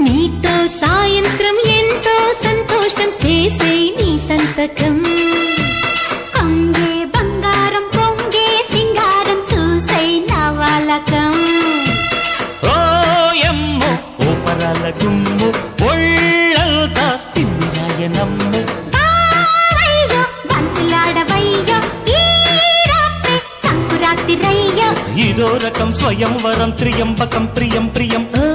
నీతో సాయంత్రం ఎంతో సంతోషం చేసే నీ సంతకం అంగే బంగారం పొంగే సింగారం చూసే నవలకం ఓ ఎమ్ము ఓ పరాల గుమ్ము ఒళ్ళంతా తిమ్మిరాయనమ్ము బావయ్యో, బంతులాడవయ్యో, ఈ రాత్రి సంకురాత్రిరయ్యో. ఇదో రకం స్వయంవరం త్రియంబకం ప్రియం ప్రియం ఓ,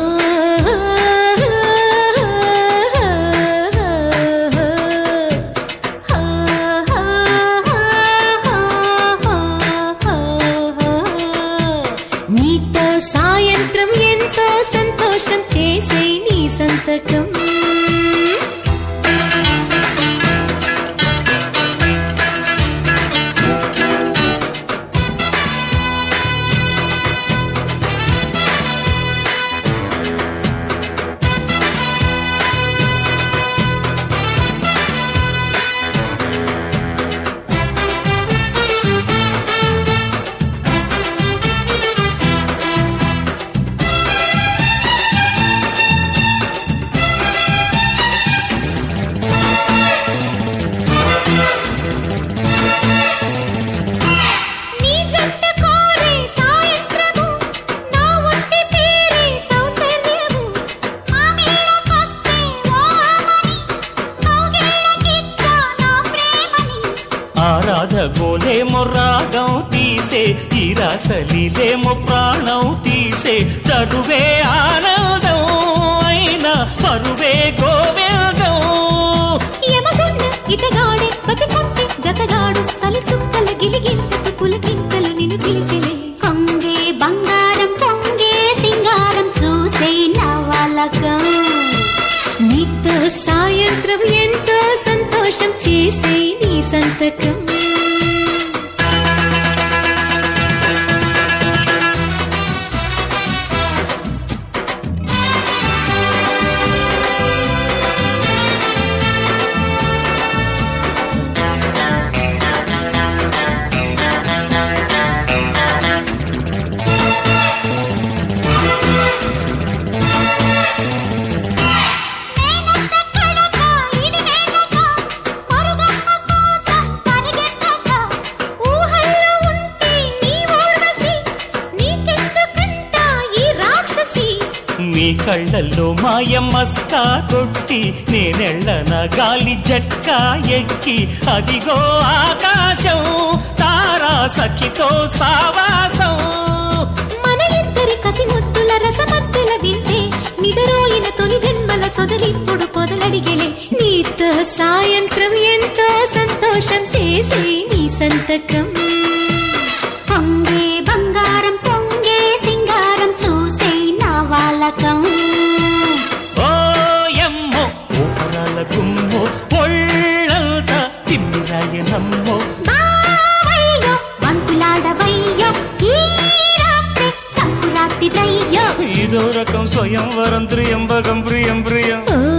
నీతో సాయంత్రం ఎంతో సంతోషం చేసే నీ సంతకం నీ జంట కోరే సాయంత్రము నా ఒంటి తీరే సౌందర్యము మా మీదకొస్తే ఓ ఆమని కౌగిళ్ళకిచ్చా నా ప్రేమని ఆరాధ గోలేమో రాగం తీసే ఈ రాసలీలేమో ప్రాణం తీసే చదువే ఆనందం అయినా పరువే గోవిందం యమగున్న ఇతగాడే బతుకుంటే జతగాడు చలి చుక్కల గిలిగింతకు పులకింతలు నిన్ను పిలిచెలే కొంగే బంగారం పొంగే సింగారం చూసే నవలకం నీతో సాయంత్రం ఎంతో సంతోషం చేసే నీ సంతకం మీ కళ్ళల్లో మాయమ్మస్కా కొట్టి నేనెళ్ళన గాలి జట్కా ఎక్కి అదిగో ఆకాశం తారా సఖితో సావాసం మన ఇద్దరి కసి ముద్దుల రసమద్దుల వింటే నిదరోయిన తొలి జన్మల సొదలిప్పుడు పొదలడిగెలే నీతో సాయంత్రం ఎంతో సంతోషం చేసే నీ సంతకం పొంగే బంగారం పొంగే సింగారం చూసే నా వాలకం ఓ ఎమ్మో ఓ పరాల గుమ్మో ఒళ్ళంతా తిమ్మిరాయనమ్మో బావయ్యో వంతులాడవయ్యో ఈ రాత్రి సంకురాత్రిరయ్యో ఇదో రకం స్వయంవరం త్రియంబకం ప్రియం ప్రియం ఓ